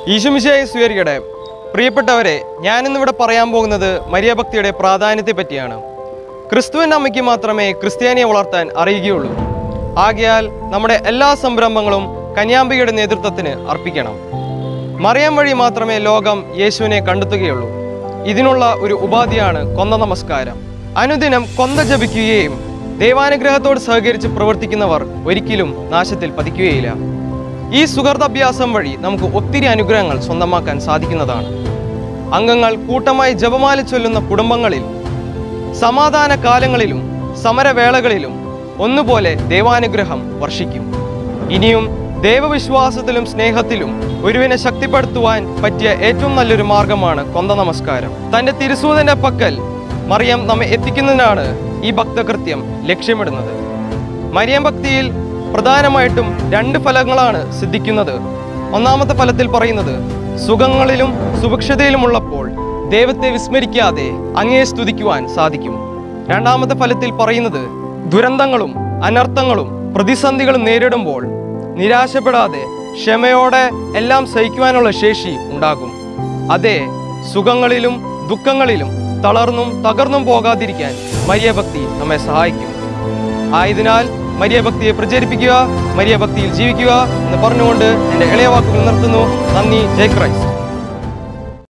ഈശുമിശയായി സ്വീകരിക്കട്ടെ പ്രിയപ്പെട്ടവരെ ഞാനിന്നിവിടെ പറയാൻ പോകുന്നത് മരിയഭക്തിയുടെ പ്രാധാന്യത്തെ പറ്റിയാണ് ക്രിസ്തുവിൻ്റെ അമ്മയ്ക്ക് മാത്രമേ ക്രിസ്ത്യാനിയെ വളർത്താൻ അറിയുകയുള്ളൂ ആകയാൽ നമ്മുടെ എല്ലാ സംരംഭങ്ങളും കന്യാംബികയുടെ നേതൃത്വത്തിന് അർപ്പിക്കണം മറിയം വഴി മാത്രമേ ലോകം യേശുവിനെ കണ്ടെത്തുകയുള്ളൂ ഇതിനുള്ള ഒരു ഉപാധിയാണ് കൊന്ത നമസ്കാരം അനുദിനം കൊന്ത ജപിക്കുകയും ദൈവാനുഗ്രഹത്തോട് സഹകരിച്ച് പ്രവർത്തിക്കുന്നവർ ഒരിക്കലും നാശത്തിൽ പതിക്കുകയില്ല ഈ സുഹൃത്തഭ്യാസം വഴി നമുക്ക് ഒത്തിരി അനുഗ്രഹങ്ങൾ സ്വന്തമാക്കാൻ സാധിക്കുന്നതാണ് അംഗങ്ങൾ കൂട്ടമായി ജപമാല ചൊല്ലുന്ന കുടുംബങ്ങളിൽ സമാധാന കാലങ്ങളിലും സമരവേളകളിലും ഒന്നുപോലെ ദൈവാനുഗ്രഹം വർഷിക്കും ഇനിയും ദൈവവിശ്വാസത്തിലും സ്നേഹത്തിലും ഒരുവിനെ ശക്തിപ്പെടുത്തുവാൻ പറ്റിയ ഏറ്റവും നല്ലൊരു മാർഗമാണ് കൊന്ത നമസ്കാരം തന്റെ തിരുസൂതന്റെ പക്കൽ മറിയം നമ്മെ എത്തിക്കുന്നതിനാണ് ഈ ഭക്തകൃത്യം ലക്ഷ്യമിടുന്നത് മരിയം ഭക്തിയിൽ പ്രധാനമായിട്ടും രണ്ട് ഫലങ്ങളാണ് സിദ്ധിക്കുന്നത് ഒന്നാമത്തെ ഫലത്തിൽ പറയുന്നത് സുഖങ്ങളിലും സുഭിക്ഷതയിലുമുള്ളപ്പോൾ ദൈവത്തെ വിസ്മരിക്കാതെ അങ്ങയെ സ്തുതിക്കുവാൻ സാധിക്കും രണ്ടാമത്തെ ഫലത്തിൽ പറയുന്നത് ദുരന്തങ്ങളും അനർത്ഥങ്ങളും പ്രതിസന്ധികളും നേരിടുമ്പോൾ നിരാശപ്പെടാതെ ക്ഷമയോടെ എല്ലാം സഹിക്കുവാനുള്ള ശേഷി ഉണ്ടാകും അതെ സുഖങ്ങളിലും ദുഃഖങ്ങളിലും തളർന്നും തകർന്നും പോകാതിരിക്കാൻ മരിയഭക്തി നമ്മെ സഹായിക്കും ആയതിനാൽ മരിയഭക്തിയെ പ്രചരിപ്പിക്കുക മരിയഭക്തിയിൽ ജീവിക്കുക എന്ന് പറഞ്ഞുകൊണ്ട് എൻ്റെ ഇളയ വാക്കുകൾ നിർത്തുന്നു നന്ദി ജയ് ക്രൈസ്റ്റ്